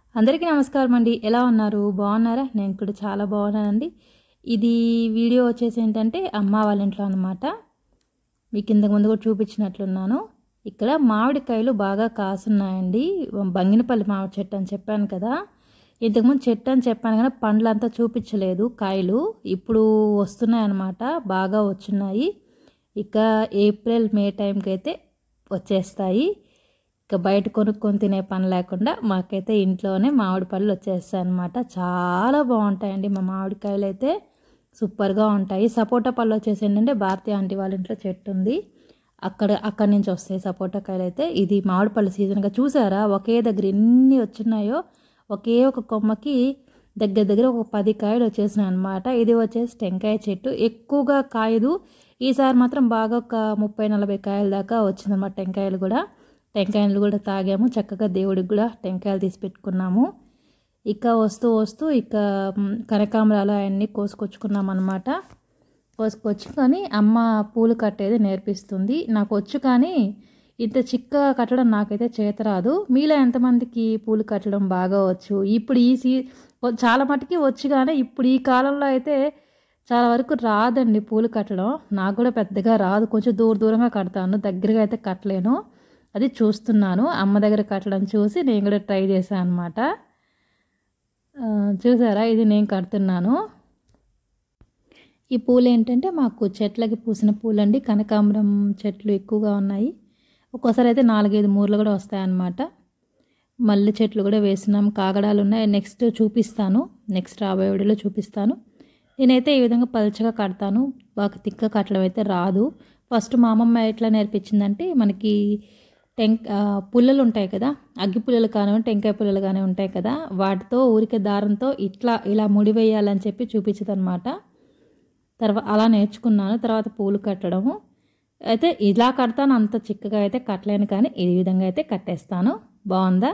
అందరికీ నమస్కారం అండి ఎలా ఉన్నారు బాగున్నారా నేను కూడా చాలా బాగున్నానండి ఇది వీడియో వచ్చేసి ఏంటంటే అమ్మ వాళ్ళ ఇంట్లో అనమాట మీకు ఇంతకు ముందు కూడా చూపించినట్లున్నాను ఇక్కడ మామిడికాయలు బాగా కాసున్నాయండి బంగినపల్లి మామిడి చెట్టు అని చెప్పాను కదా ఇంతకుముందు చెట్టు అని చెప్పాను కానీ పండ్లు అంతా చూపించలేదు కాయలు ఇప్పుడు వస్తున్నాయి అన్నమాట బాగా వచ్చున్నాయి ఇక ఏప్రిల్ మే టైంకి అయితే వచ్చేస్తాయి ఇక బయట కొనుక్కొని తినే పని లేకుండా మాకైతే ఇంట్లోనే మామిడి పళ్ళు వచ్చేస్తాయి అనమాట చాలా బాగుంటాయండి మా మామిడికాయలు అయితే సూపర్గా ఉంటాయి సపోటా పళ్ళు వచ్చేసి ఏంటంటే భారతీయ ఆంటీ వాళ్ళ ఇంట్లో చెట్టు ఉంది అక్కడ అక్కడి నుంచి వస్తాయి సపోటా కాయలు అయితే ఇది మామిడి పళ్ళు సీజన్గా చూసారా ఒకే దగ్గర ఎన్ని వచ్చినాయో ఒకే ఒక కొమ్మకి దగ్గర దగ్గర ఒక పది కాయలు వచ్చేసినాయి అనమాట ఇది వచ్చేసి టెంకాయ చెట్టు ఎక్కువగా కాయదు ఈసారి మాత్రం బాగా ఒక ముప్పై నలభై కాయల దాకా వచ్చిందన్నమాట టెంకాయలు కూడా టెంకాయలు కూడా తాగాము చక్కగా దేవుడికి కూడా టెంకాయలు తీసి పెట్టుకున్నాము ఇక వస్తూ వస్తూ ఇక కనకాంబరాలు అవన్నీ కోసుకొచ్చుకున్నాం అనమాట కోసుకొచ్చుకొని అమ్మ పూలు కట్టేది నేర్పిస్తుంది నాకు వచ్చు కానీ ఇంత చిక్కగా కట్టడం నాకైతే చేతరాదు మీలో ఎంతమందికి పూలు కట్టడం బాగా వచ్చు ఇప్పుడు ఈ సీ చాలా మటుకి వచ్చు కానీ ఇప్పుడు ఈ కాలంలో అయితే చాలా వరకు రాదండి పూలు కట్టడం నాకు కూడా పెద్దగా రాదు కొంచెం దూర దూరంగా కడతాను దగ్గరగా అయితే కట్టలేను అది చూస్తున్నాను అమ్మ దగ్గర కట్టడం చూసి నేను కూడా ట్రై చేశాను అనమాట చూసారా ఇది నేను కడుతున్నాను ఈ పూలు ఏంటంటే మాకు చెట్లకి పూసిన పూలండి కనకాంబరం చెట్లు ఎక్కువగా ఉన్నాయి ఒక్కోసారి అయితే నాలుగైదు మూరలు కూడా వస్తాయన్నమాట మల్లె చెట్లు కూడా వేసినాం కాగడాలు ఉన్నాయి నెక్స్ట్ చూపిస్తాను నెక్స్ట్ రాబోయే వీడియోలో చూపిస్తాను నేనైతే ఈ విధంగా పలుచగా కడతాను బాగా తిక్క కట్టడం అయితే రాదు ఫస్ట్ మా అమ్మమ్మ ఎట్లా నేర్పించిందంటే మనకి టెంక్ పుల్లలు ఉంటాయి కదా అగ్గి పుల్లలు కానివ్వండి టెంకాయ పుల్లలు కానీ ఉంటాయి కదా వాటితో ఊరికే దారంతో ఇట్లా ఇలా ముడివేయాలని చెప్పి చూపించదు అనమాట తర్వాత అలా నేర్చుకున్నాను తర్వాత పూలు కట్టడము అయితే ఇలా కడతాను అంత చిక్కగా అయితే కట్టలేను కానీ ఈ విధంగా అయితే కట్టేస్తాను బాగుందా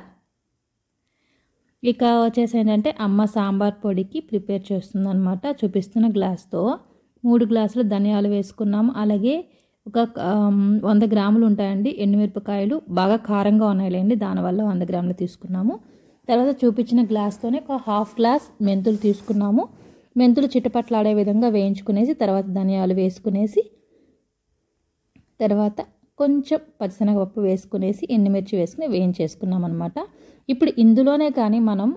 ఇక వచ్చేసి ఏంటంటే అమ్మ సాంబార్ పొడికి ప్రిపేర్ చేస్తుంది అనమాట చూపిస్తున్న గ్లాస్తో మూడు గ్లాసులు ధనియాలు వేసుకున్నాము అలాగే ఒక వంద గ్రాములు ఉంటాయండి ఎండుమిరపకాయలు బాగా కారంగా ఉన్నాయిలేండి దానివల్ల వంద గ్రాములు తీసుకున్నాము తర్వాత చూపించిన గ్లాస్తోనే ఒక హాఫ్ గ్లాస్ మెంతులు తీసుకున్నాము మెంతులు చిట్టపట్లాడే విధంగా వేయించుకునేసి తర్వాత ధనియాలు వేసుకునేసి తర్వాత కొంచెం పచ్చిశనగపప్పు వేసుకునేసి ఎండుమిర్చి వేసుకుని వేయించేసుకున్నాం అనమాట ఇప్పుడు ఇందులోనే కానీ మనం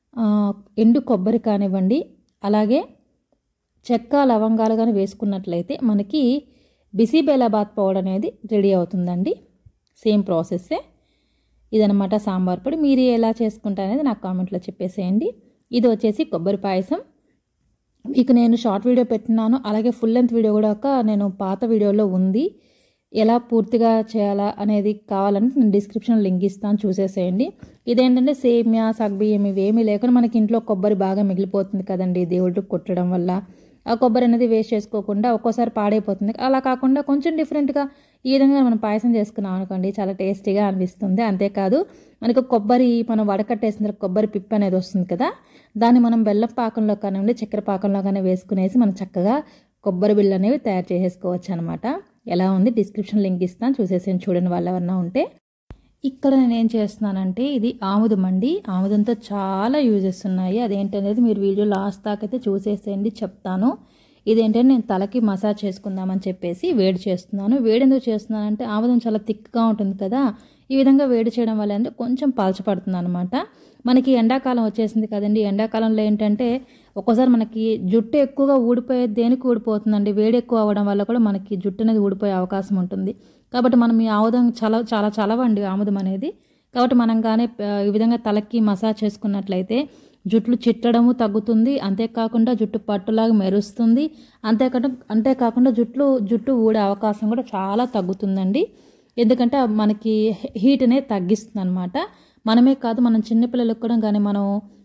ఎండు కొబ్బరి కానివ్వండి అలాగే చెక్క లవంగాలు కానీ వేసుకున్నట్లయితే మనకి బిసిబేలాబాద్ పౌడర్ అనేది రెడీ అవుతుందండి సేమ్ ప్రాసెస్సే ఇదనమాట సాంబార్ పొడి మీరు ఎలా చేసుకుంటారనేది నాకు కామెంట్లో చెప్పేసేయండి ఇది వచ్చేసి కొబ్బరి పాయసం మీకు నేను షార్ట్ వీడియో పెట్టినాను అలాగే ఫుల్ లెంత్ వీడియో కూడా ఒక నేను పాత వీడియోలో ఉంది ఎలా పూర్తిగా చేయాలా అనేది కావాలంటే నేను డిస్క్రిప్షన్ లింక్ ఇస్తాను చూసేసేయండి ఇదేంటంటే సేమియా సగ్బియ్యం ఇవేమీ లేకుండా మనకి ఇంట్లో కొబ్బరి బాగా మిగిలిపోతుంది కదండి దేవుడు కొట్టడం వల్ల ఆ కొబ్బరి అనేది వేస్ట్ చేసుకోకుండా ఒక్కోసారి పాడైపోతుంది అలా కాకుండా కొంచెం డిఫరెంట్గా ఈ విధంగా మనం పాయసం చేసుకున్నాం అనుకోండి చాలా టేస్టీగా అనిపిస్తుంది అంతేకాదు మనకు కొబ్బరి మనం వడకట్టేసిన తర్వాత కొబ్బరి పిప్పి అనేది వస్తుంది కదా దాన్ని మనం బెల్లం పాకంలో కానివ్వండి చక్కెర పాకంలో కానీ వేసుకునేసి మనం చక్కగా కొబ్బరి బిళ్ళు అనేవి తయారు చేసేసుకోవచ్చు అనమాట ఎలా ఉంది డిస్క్రిప్షన్ లింక్ ఇస్తాను చూసేసాను చూడండి వాళ్ళు ఎవరన్నా ఉంటే ఇక్కడ నేను ఏం చేస్తున్నానంటే ఇది ఆముదం అండి ఆముదంతో చాలా యూజెస్ ఉన్నాయి అదేంటనేది మీరు వీడియో లాస్ట్ దాకా అయితే చూసేసేయండి చెప్తాను ఇదేంటంటే నేను తలకి మసాజ్ చేసుకుందామని చెప్పేసి వేడి చేస్తున్నాను వేడి ఎందుకు చేస్తున్నానంటే ఆముదం చాలా థిక్గా ఉంటుంది కదా ఈ విధంగా వేడి చేయడం వల్ల అంటే కొంచెం పలచపడుతుంది అనమాట మనకి ఎండాకాలం వచ్చేసింది కదండి ఎండాకాలంలో ఏంటంటే ఒక్కోసారి మనకి జుట్టు ఎక్కువగా ఊడిపోయే దేనికి ఊడిపోతుందండి వేడి ఎక్కువ అవ్వడం వల్ల కూడా మనకి జుట్టు అనేది ఊడిపోయే అవకాశం ఉంటుంది కాబట్టి మనం ఈ ఆముదం చల చాలా చలవండి ఆముదం అనేది కాబట్టి మనం కానీ ఈ విధంగా తలకి మసాజ్ చేసుకున్నట్లయితే జుట్లు చిట్టడము తగ్గుతుంది అంతేకాకుండా జుట్టు పట్టులాగా మెరుస్తుంది అంతేకాకుండా అంతేకాకుండా జుట్లు జుట్టు ఊడే అవకాశం కూడా చాలా తగ్గుతుందండి ఎందుకంటే మనకి హీట్ అనేది తగ్గిస్తుంది అనమాట మనమే కాదు మనం చిన్నపిల్లలకు కూడా కానీ మనం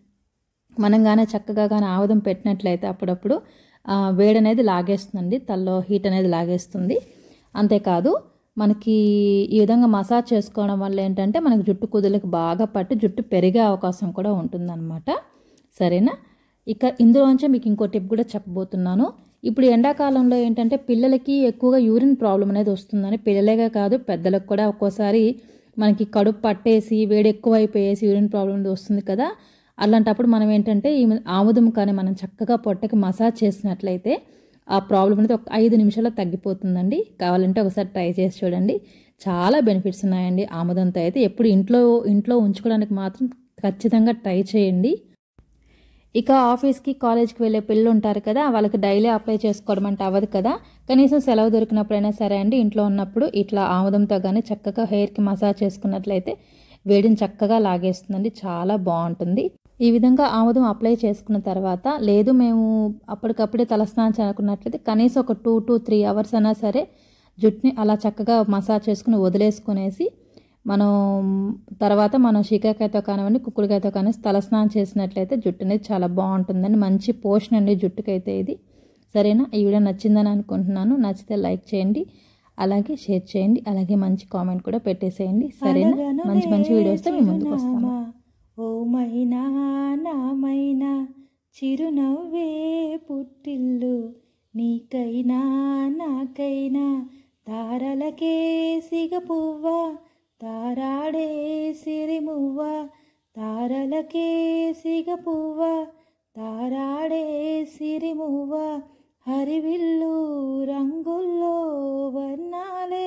మనం కానీ చక్కగా కానీ ఆముదం పెట్టినట్లయితే అప్పుడప్పుడు వేడి అనేది లాగేస్తుందండి తల్లో హీట్ అనేది లాగేస్తుంది అంతేకాదు మనకి ఈ విధంగా మసాజ్ చేసుకోవడం వల్ల ఏంటంటే మనకి జుట్టు కుదులకు బాగా పట్టి జుట్టు పెరిగే అవకాశం కూడా ఉంటుందన్నమాట సరేనా ఇక ఇందులోంచే మీకు ఇంకో టిప్ కూడా చెప్పబోతున్నాను ఇప్పుడు ఎండాకాలంలో ఏంటంటే పిల్లలకి ఎక్కువగా యూరిన్ ప్రాబ్లం అనేది వస్తుందని పిల్లలేగా కాదు పెద్దలకు కూడా ఒక్కోసారి మనకి కడుపు పట్టేసి వేడి ఎక్కువ అయిపోయేసి యూరిన్ ప్రాబ్లం వస్తుంది కదా అలాంటప్పుడు మనం ఏంటంటే ఈ ఆముదం కానీ మనం చక్కగా పొట్టకి మసాజ్ చేసినట్లయితే ఆ ప్రాబ్లం అనేది ఒక ఐదు నిమిషాల్లో తగ్గిపోతుందండి కావాలంటే ఒకసారి ట్రై చేసి చూడండి చాలా బెనిఫిట్స్ ఉన్నాయండి ఆముదంతో అయితే ఎప్పుడు ఇంట్లో ఇంట్లో ఉంచుకోవడానికి మాత్రం ఖచ్చితంగా ట్రై చేయండి ఇక ఆఫీస్కి కాలేజ్కి వెళ్ళే పిల్లలు ఉంటారు కదా వాళ్ళకి డైలీ అప్లై చేసుకోవడం అంటే అవ్వదు కదా కనీసం సెలవు దొరికినప్పుడైనా సరే అండి ఇంట్లో ఉన్నప్పుడు ఇట్లా ఆముదంతో కానీ చక్కగా హెయిర్కి మసాజ్ చేసుకున్నట్లయితే వేడిని చక్కగా లాగేస్తుందండి చాలా బాగుంటుంది ఈ విధంగా ఆముదం అప్లై చేసుకున్న తర్వాత లేదు మేము అప్పటికప్పుడే తలస్నానం చేయాలనుకున్నట్లయితే కనీసం ఒక టూ టు త్రీ అవర్స్ అయినా సరే జుట్టుని అలా చక్కగా మసాజ్ చేసుకుని వదిలేసుకునేసి మనం తర్వాత మనం షికాకాయతో కానివ్వండి కుక్కుడుకాయతో కానీ తలస్నానం చేసినట్లయితే జుట్టు అనేది చాలా బాగుంటుందండి మంచి పోషణ అండి జుట్టుకైతే ఇది సరేనా ఈ వీడియో నచ్చిందని అనుకుంటున్నాను నచ్చితే లైక్ చేయండి అలాగే షేర్ చేయండి అలాగే మంచి కామెంట్ కూడా పెట్టేసేయండి సరేనా మంచి మంచి వీడియోస్తో మీ ముందుకు వస్తాను ఓ మైనా నామైనా చిరునవ్వే పుట్టిల్లు నీకైనా నాకైనా తారలకే సిగపువ్వ తారాడే సిరిమువ్వ తారలకే సిగపువ్వ తారాడే సిరిమువ్వ హరివిల్లు రంగుల్లో వర్ణాలే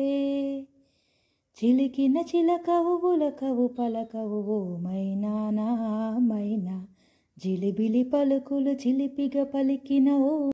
చిలికిన చిలకవు గులకవు పలకవు ఓ మైనా నా మైనా జిలిబిలి పలుకులు చిలిపిగ పలికిన ఓ